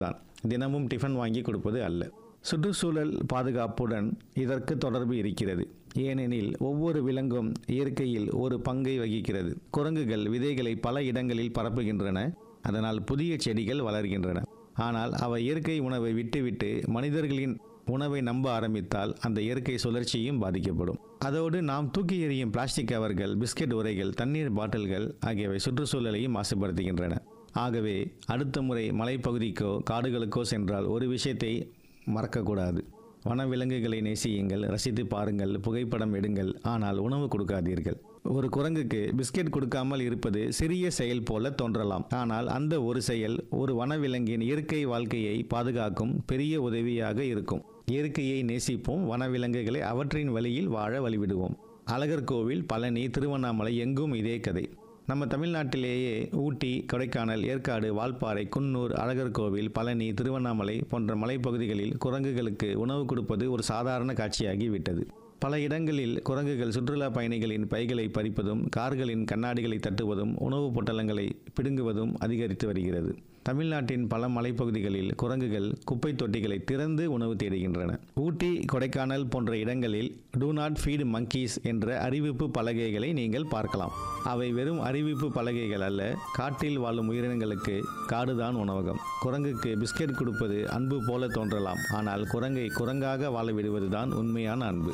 தான் தினமும் டிஃபன் வாங்கி கொடுப்பது அல்ல சுற்றுச்சூழல் பாதுகாப்புடன் இதற்கு தொடர்பு இருக்கிறது ஏனெனில் ஒவ்வொரு விலங்கும் இயற்கையில் ஒரு பங்கை வகிக்கிறது குரங்குகள் விதைகளை பல இடங்களில் பரப்புகின்றன அதனால் புதிய செடிகள் வளர்கின்றன ஆனால் அவை இயற்கை உணவை விட்டுவிட்டு மனிதர்களின் உணவை நம்ப ஆரம்பித்தால் அந்த இயற்கை சுழற்சியும் பாதிக்கப்படும் அதோடு நாம் தூக்கி எறியும் பிளாஸ்டிக் கவர்கள் பிஸ்கட் உரைகள் தண்ணீர் பாட்டில்கள் ஆகியவை சுற்றுச்சூழலையும் மாசுபடுத்துகின்றன ஆகவே அடுத்த முறை மலைப்பகுதிக்கோ காடுகளுக்கோ சென்றால் ஒரு விஷயத்தை மறக்கக்கூடாது வனவிலங்குகளை நேசியுங்கள் ரசித்து பாருங்கள் புகைப்படம் எடுங்கள் ஆனால் உணவு கொடுக்காதீர்கள் ஒரு குரங்குக்கு பிஸ்கெட் கொடுக்காமல் இருப்பது சிறிய செயல் போல தோன்றலாம் ஆனால் அந்த ஒரு செயல் ஒரு வனவிலங்கின் இயற்கை வாழ்க்கையை பாதுகாக்கும் பெரிய உதவியாக இருக்கும் இயற்கையை நேசிப்போம் வனவிலங்குகளை அவற்றின் வழியில் வாழ வழிவிடுவோம் அழகர் கோவில் பழனி திருவண்ணாமலை எங்கும் இதே கதை நம்ம தமிழ்நாட்டிலேயே ஊட்டி கொடைக்கானல் ஏற்காடு வால்பாறை குன்னூர் அழகர் கோவில் பழனி திருவண்ணாமலை போன்ற மலைப்பகுதிகளில் குரங்குகளுக்கு உணவு கொடுப்பது ஒரு சாதாரண காட்சியாகி விட்டது பல இடங்களில் குரங்குகள் சுற்றுலா பயணிகளின் பைகளை பறிப்பதும் கார்களின் கண்ணாடிகளை தட்டுவதும் உணவுப் பொட்டலங்களை பிடுங்குவதும் அதிகரித்து வருகிறது தமிழ்நாட்டின் பல மலைப்பகுதிகளில் குரங்குகள் குப்பை தொட்டிகளை திறந்து உணவு தேடுகின்றன ஊட்டி கொடைக்கானல் போன்ற இடங்களில் டூ நாட் ஃபீட் monkeys என்ற அறிவிப்பு பலகைகளை நீங்கள் பார்க்கலாம் அவை வெறும் அறிவிப்பு பலகைகள் அல்ல காட்டில் வாழும் உயிரினங்களுக்கு காடுதான் உணவகம் குரங்குக்கு பிஸ்கெட் கொடுப்பது அன்பு போல தோன்றலாம் ஆனால் குரங்கை குரங்காக வாழ விடுவதுதான் உண்மையான அன்பு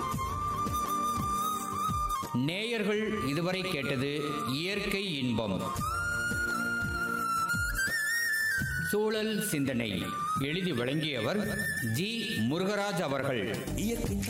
நேயர்கள் இதுவரை கேட்டது இயற்கை இன்பம் சூழல் சிந்தனை எழுதி வழங்கியவர் ஜி முருகராஜ் அவர்கள் இயற்கை